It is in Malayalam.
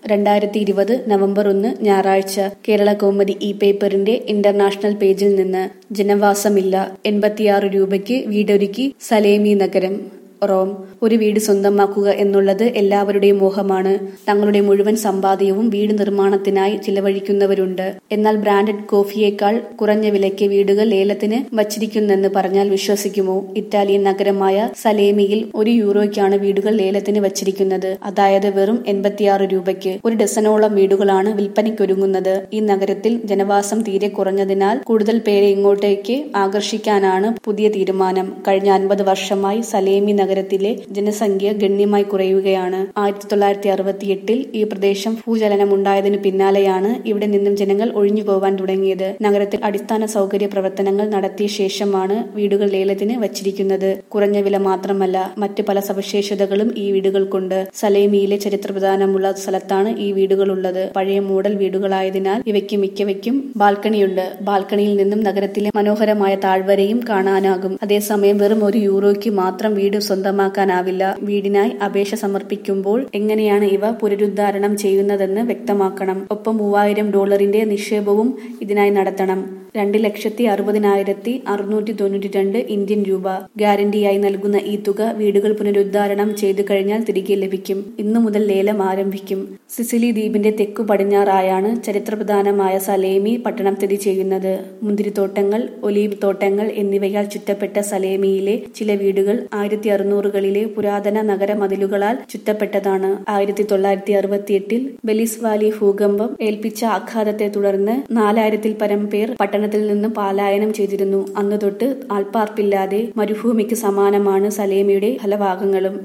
രണ്ടായിരത്തി ഇരുപത് നവംബർ ഒന്ന് ഞായറാഴ്ച കേരള കൗമുദി ഇ പേപ്പറിന്റെ ഇന്റർനാഷണൽ പേജിൽ നിന്ന് ജനവാസമില്ല എൺപത്തിയാറ് രൂപയ്ക്ക് വീടൊരുക്കി സലേമി നഗരം റോം ഒരു വീട് സ്വന്തമാക്കുക എന്നുള്ളത് എല്ലാവരുടെയും മോഹമാണ് തങ്ങളുടെ മുഴുവൻ സമ്പാദ്യവും വീട് നിർമ്മാണത്തിനായി ചിലവഴിക്കുന്നവരുണ്ട് എന്നാൽ ബ്രാൻഡഡ് കോഫിയേക്കാൾ കുറഞ്ഞ വിലയ്ക്ക് വീടുകൾ ലേലത്തിന് വച്ചിരിക്കുന്നെന്ന് പറഞ്ഞാൽ വിശ്വസിക്കുമോ ഇറ്റാലിയൻ നഗരമായ സലേമിയിൽ ഒരു യൂറോയ്ക്കാണ് വീടുകൾ ലേലത്തിന് വച്ചിരിക്കുന്നത് അതായത് വെറും എൺപത്തിയാറ് രൂപയ്ക്ക് ഒരു ഡസനോളം വീടുകളാണ് വിൽപ്പനയ്ക്കൊരുങ്ങുന്നത് ഈ നഗരത്തിൽ ജനവാസം തീരെ കുറഞ്ഞതിനാൽ കൂടുതൽ പേരെ ഇങ്ങോട്ടേക്ക് ആകർഷിക്കാനാണ് പുതിയ തീരുമാനം കഴിഞ്ഞ അൻപത് വർഷമായി സലേമി നഗരത്തിലെ ജനസംഖ്യ ഗണ്യമായി കുറയുകയാണ് ആയിരത്തി തൊള്ളായിരത്തി അറുപത്തിയെട്ടിൽ ഈ പ്രദേശം ഭൂചലനമുണ്ടായതിനു പിന്നാലെയാണ് ഇവിടെ നിന്നും ജനങ്ങൾ ഒഴിഞ്ഞു പോവാൻ തുടങ്ങിയത് നഗരത്തിൽ അടിസ്ഥാന സൗകര്യ പ്രവർത്തനങ്ങൾ നടത്തിയ ശേഷമാണ് വീടുകൾ ലേലത്തിന് വച്ചിരിക്കുന്നത് കുറഞ്ഞ വില മാത്രമല്ല മറ്റ് പല സവിശേഷതകളും ഈ വീടുകൾക്കുണ്ട് സലേമിയിലെ ചരിത്ര പ്രധാനമുള്ള സ്ഥലത്താണ് ഈ വീടുകളുള്ളത് പഴയ മോഡൽ വീടുകളായതിനാൽ ഇവയ്ക്ക് മിക്കവയ്ക്കും ബാൽക്കണിയുണ്ട് ബാൽക്കണിയിൽ നിന്നും നഗരത്തിലെ മനോഹരമായ താഴ്വരയും കാണാനാകും അതേസമയം വെറും ഒരു യൂറോയ്ക്ക് മാത്രം വീട് സ്വന്തമാക്കാനാവില്ല വീടിനായി അപേക്ഷ സമർപ്പിക്കുമ്പോൾ എങ്ങനെയാണ് ഇവ പുനരുദ്ധാരണം ചെയ്യുന്നതെന്ന് വ്യക്തമാക്കണം ഒപ്പം മൂവായിരം ഡോളറിന്റെ നിക്ഷേപവും ഇതിനായി നടത്തണം രണ്ട് ലക്ഷത്തി അറുപതിനായിരത്തി അറുന്നൂറ്റി തൊണ്ണൂറ്റി രണ്ട് ഇന്ത്യൻ രൂപ ഗ്യാരണ്ടിയായി നൽകുന്ന ഈ തുക വീടുകൾ പുനരുദ്ധാരണം ചെയ്തു കഴിഞ്ഞാൽ തിരികെ ലഭിക്കും ഇന്നു മുതൽ ലേലം ആരംഭിക്കും സിസിലി ദ്വീപിന്റെ തെക്കു പടിഞ്ഞാറായാണ് ചരിത്രപ്രധാനമായ സലേമി പട്ടണം സ്ഥിതി ചെയ്യുന്നത് മുന്തിരിത്തോട്ടങ്ങൾ ഒലീവ് തോട്ടങ്ങൾ എന്നിവയാൽ ചുറ്റപ്പെട്ട സലേമിയിലെ ചില വീടുകൾ ആയിരത്തി അറുന്നൂറുകളിലെ പുരാതന നഗര മതിലുകളാൽ ചുറ്റപ്പെട്ടതാണ് ആയിരത്തി തൊള്ളായിരത്തി അറുപത്തിയെട്ടിൽ ബെലിസ് വാലി ഭൂകമ്പം ഏൽപ്പിച്ച ആഘാതത്തെ തുടർന്ന് നാലായിരത്തിൽ പരം പേർ പട്ടണത്തിൽ നിന്ന് പലായനം ചെയ്തിരുന്നു അന്നു തൊട്ട് ആൾപ്പാർപ്പില്ലാതെ മരുഭൂമിക്ക് സമാനമാണ് സലേമിയുടെ പല ഭാഗങ്ങളും